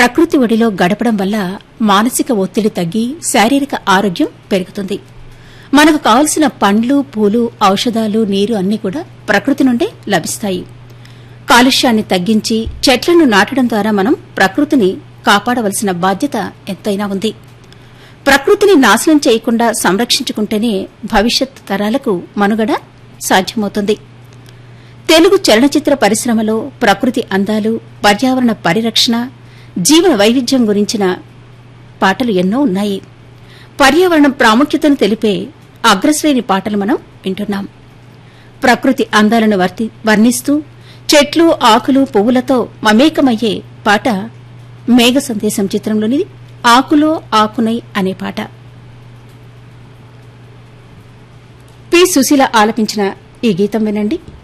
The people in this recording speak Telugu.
ప్రకృతి ఒడిలో గడపడం వల్ల మానసిక ఒత్తిడి తగ్గి శారీరక ఆరోగ్యం పెరుగుతుంది మనకు కావలసిన పండ్లు పూలు ఔషధాలు నీరు అన్నీ కూడా ప్రకృతి నుండే లభిస్తాయి కాలుష్యాన్ని తగ్గించి చెట్లను నాటడం ద్వారా మనం ప్రకృతిని కాపాడవలసిన బాధ్యత ఎంతైనా ఉంది ప్రకృతిని నాశనం చేయకుండా సంరక్షించుకుంటేనే భవిష్యత్ తరాలకు మనుగడ సాధ్యమవుతుంది తెలుగు చలనచిత్ర పరిశ్రమలో ప్రకృతి అందాలు పర్యావరణ పరిరక్షణ జీవన వైవిధ్యం గురించిన పాటలు ఎన్నో ఉన్నాయి పర్యావరణం ప్రాముఖ్యతను తెలిపే అగ్రశ్రేణి పాటలు మనం వింటున్నాం ప్రకృతి అందాలను వర్తి వర్ణిస్తూ చెట్లు ఆకులు పువ్వులతో మమేకమయ్యే పాట మేఘ సందేశం చిత్రంలోనిది ఆకులో ఆకునై అనే పాట పి సుశీల ఆలపించిన ఈ గీతం వినండి